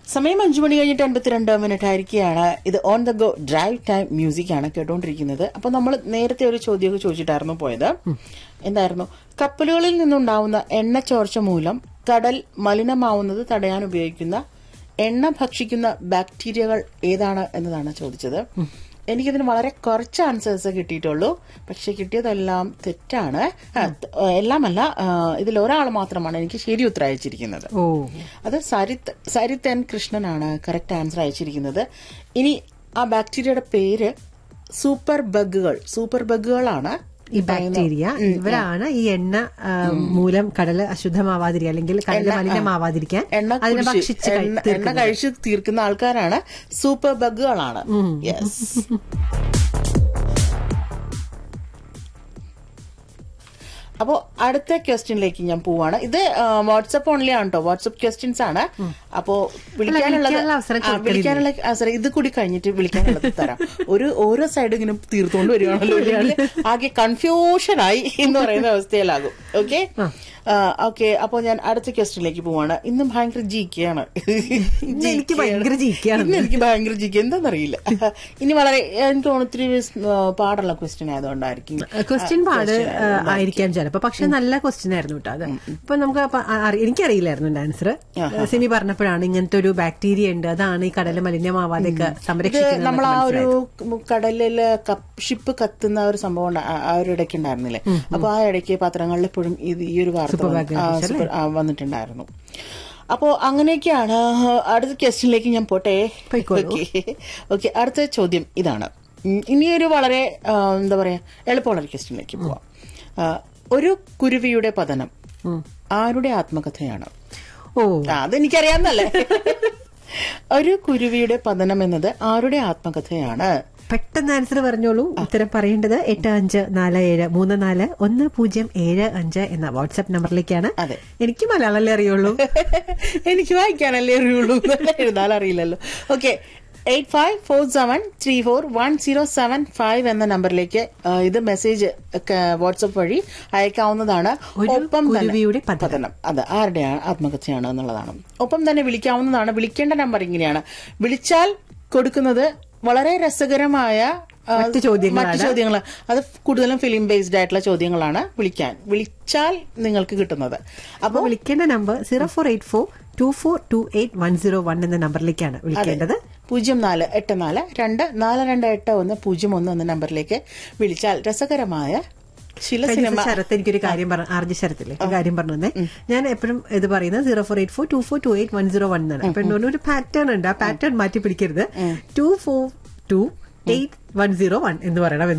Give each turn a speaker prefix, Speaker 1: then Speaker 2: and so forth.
Speaker 1: സമയം അഞ്ചു മണി കഴിഞ്ഞിട്ട് അൻപത്തിരണ്ട് മിനിറ്റ് ആയിരിക്കുകയാണ് ഇത് on the go drive time music ആണ് കേട്ടോണ്ടിരിക്കുന്നത് അപ്പൊ നമ്മൾ നേരത്തെ ഒരു ചോദ്യമൊക്കെ ചോദിച്ചിട്ടായിരുന്നു പോയത് എന്തായിരുന്നു കപ്പലുകളിൽ നിന്നുണ്ടാവുന്ന എണ്ണ ചോർച്ച മൂലം കടൽ മലിനമാവുന്നത് തടയാൻ ഉപയോഗിക്കുന്ന എണ്ണ ഭക്ഷിക്കുന്ന ബാക്ടീരിയകൾ ഏതാണ് എന്നതാണ് ചോദിച്ചത് എനിക്കിതിന് വളരെ കുറച്ച് ആൻസേഴ്സ് കിട്ടിയിട്ടുള്ളൂ പക്ഷെ കിട്ടിയതെല്ലാം തെറ്റാണ് ആ, ത- എല്ലാമല്ല ആ, ഇതിൽ ഒരാൾ മാത്രമാണ് എനിക്ക് ശരി ഉത്തരം അയച്ചിരിക്കുന്നത്
Speaker 2: ഓ
Speaker 1: അത് സരിത്ത് സരിത്ത് എൻ കൃഷ്ണനാണ് കറക്റ്റ് ആൻസർ അയച്ചിരിക്കുന്നത് ഇനി ആ ബാക്ടീരിയയുടെ പേര് സൂപ്പർ ബഗുകൾ സൂപ്പർ ബഗുകളാണ്
Speaker 2: ഈ ബാക്ടീരിയ ഇവരാണ് ഈ എണ്ണ ആ, മൂലം കടല് അശുദ്ധമാവാതിരിക്കുക അല്ലെങ്കിൽ കടല് മലിനമാവാതിരിക്കാൻ
Speaker 1: എണ്ണ
Speaker 2: അതിനെ
Speaker 1: കുടിച്ച്
Speaker 2: ഭക്ഷിച്ച് കഴി-
Speaker 1: എണ്ണ- എണ്ണ കഴിച്ച് തീർക്കുന്ന ആൾക്കാരാണ് സൂപ്പർ ബഗുകളാണ് യെസ് അപ്പോ അടുത്ത ക്വസ്റ്റ്യനിലേക്ക് ഞാൻ പോവാണ് ഇത് വാട്സപ്പ് ഓൺലി ആണ് കേട്ടോ വാട്സപ്പ് ക്വസ്റ്റ്യൻസ് ആണ് അപ്പോ വിളിക്കാനുള്ളത്
Speaker 2: വിളിക്കാനുള്ള അവസരം
Speaker 1: ആ, വിളിക്കാനുള്ള അവസരം ഇത് കൂടി കഴിഞ്ഞിട്ട് വിളിക്കാനുള്ളത് തരാം ഒരു ഓരോ സൈഡ് ഇങ്ങനെ തീർത്തുകൊണ്ട് വരികയാണല്ലോ ഇല്ലെങ്കിൽ ആകെ കൺഫ്യൂഷൻ ആയി എന്ന് പറയുന്ന അവസ്ഥയിലാകും ഓക്കെ ഓക്കെ അപ്പോ ഞാൻ അടുത്ത ക്വസ്റ്റ്യനിലേക്ക് പോവാണ് ഇന്ന് ഭയങ്കര ജി കെ ആണ്
Speaker 2: ഇന്ന് എനിക്ക് ഭയങ്കര ജീക്കാണ്
Speaker 1: ഇന്ന് എനിക്ക് ഭയങ്കര ജി കെ എന്താണെന്നറിയില്ല ഇനി വളരെ എനിക്ക് തോന്നുന്നു ഒത്തിരി ആ, പാടുള്ള ക്വസ്റ്റ്യൻ ആയതുകൊണ്ടായിരിക്കും
Speaker 2: ക്വസ്റ്റ്യൻ പാട് ആ, ആയിരിക്കാം ചിലപ്പോ പക്ഷെ നല്ല ക്വസ്റ്റ്യൻ ആയിരുന്നു കേട്ടോ അത് ഇപ്പൊ നമുക്ക് അപ്പൊ അ- അറി- എനിക്കറിയില്ലായിരുന്നു എന്റെ ആൻസർ സിനി പറഞ്ഞപ്പോഴാണ് ഇങ്ങനത്തെ ഒരു ബാക്ടീരിയ ഉണ്ട് അതാണ് ഈ കടല് മലിനമാവാതെയൊക്കെ
Speaker 1: ഇത്
Speaker 2: സംരക്ഷിക്കുന്നത്
Speaker 1: നമ്മൾ ആ ഒരു കടലില് ഷിപ്പ് കത്തുന്ന ഒരു സംഭവം ഉണ്ട്. ആ- ആ ഒരു ഇടയ്ക്ക് ഉണ്ടായിരുന്നില്ലേ അപ്പൊ ആ ഇടയ്ക്ക് പത്രങ്ങളിൽ എപ്പോഴും ഇത് ഈ ഒരു വാർത്ത വന്ന്- ആ, super- ആ, വന്നിട്ടുണ്ടായിരുന്നു അപ്പോ അങ്ങനെയൊക്കെയാണ് അടുത്ത ക്വസ്റ്റ്യനിലേക്ക് ഞാൻ പോട്ടെ ഓക്കെ ഓക്കെ അടുത്ത ചോദ്യം ഇതാണ് ഉം, ഇനിയൊരു വളരെ ആ, എന്താ പറയാ എളുപ്പമുള്ള ഒരു ക്വസ്റ്റ്യനിലേക്ക് പോവാം ആ, ഒരു കുരുവിയുടെ പതനം ആരുടെ ആത്മകഥയാണ്
Speaker 2: ഓ
Speaker 1: ആ, അതെനിക്കറിയാവുന്നല്ലേ ഒരു കുരുവിയുടെ പതനം എന്നത് ആരുടെ ആത്മകഥയാണ്
Speaker 2: പെട്ടെന്ന് ആൻസർ പറഞ്ഞോളൂ ഉത്തരം പറയേണ്ടത് എട്ട് അഞ്ച് നാല് ഏഴ് മൂന്ന് നാല് ഒന്ന് പൂജ്യം ഏഴ് അഞ്ച് എന്ന വാട്സ്ആപ്പ് നമ്പറിലേക്കാണ്
Speaker 1: അതെ.
Speaker 2: എനിക്ക് മലയാളമല്ലേ അറിയുള്ളൂ
Speaker 1: എനിക്ക് വായിക്കാനല്ലേ അറിയുള്ളൂ എഴുതാൻ അറിയില്ലല്ലോ okay eight five four seven three four one zero seven five എന്ന നമ്പറിലേക്ക് ആ, ഇത് മെസ്സേജ് വാട്സപ്പ് വഴി അയക്കാവുന്നതാണ്
Speaker 2: ഒരു
Speaker 1: ഒപ്പം തന്നെ
Speaker 2: കുരുവിയുടെ പതനം.
Speaker 1: പതനം അത് ആരുടെയാണ് ആത്മകഥയാണ് എന്നുള്ളതാണ് ഒപ്പം തന്നെ വിളിക്കാവുന്നതാണ് വിളിക്കേണ്ട നമ്പർ ഇങ്ങനെയാണ് വിളിച്ചാൽ കൊടുക്കുന്നത് വളരെ രസകരമായ ആ,
Speaker 2: മറ്റ് ചോദ്യങ്ങളാണ്.
Speaker 1: മറ്റ് ചോദ്യങ്ങൾ അത് കൂടുതലും ഫിലിം ബേസ്ഡ് ആയിട്ടുള്ള ചോദ്യങ്ങളാണ് വിളിക്കാൻ വിളിച്ചാൽ നിങ്ങൾക്ക് കിട്ടുന്നത്
Speaker 2: അപ്പൊ
Speaker 1: അപ്പോൾ
Speaker 2: വിളിക്കേണ്ട number zero four eight four two four two eight one zero one എന്ന നമ്പറിലേക്കാണ് വിളിക്കേണ്ടത്
Speaker 1: പൂജ്യം നാല് എട്ട് നാല് രണ്ട് നാല് രണ്ട് എട്ട് ഒന്ന് പൂജ്യം ഒന്ന് എന്ന നമ്പറിലേക്ക് വിളിച്ചാൽ രസകരമായ ചില
Speaker 2: കഴിഞ്ഞ
Speaker 1: സിനിമ
Speaker 2: ദിവസം ശരത്ത് എനിക്കൊരു കാര്യം പറഞ്ഞു ആർ ജി ശരത്തില്ലേ ഒരു കാര്യം പറഞ്ഞു തന്നെ ഞാൻ എപ്പോഴും ഇത് പറയുന്നത് zero four eight four two four two eight one zero one എന്നാണ് അപ്പൊ എന്നോട് ഒരു പാറ്റേൺ ഉണ്ട് ആ പാറ്റേൺ മാറ്റി പിടിക്കരുത് two four two eight one zero one എന്ന് പറയണം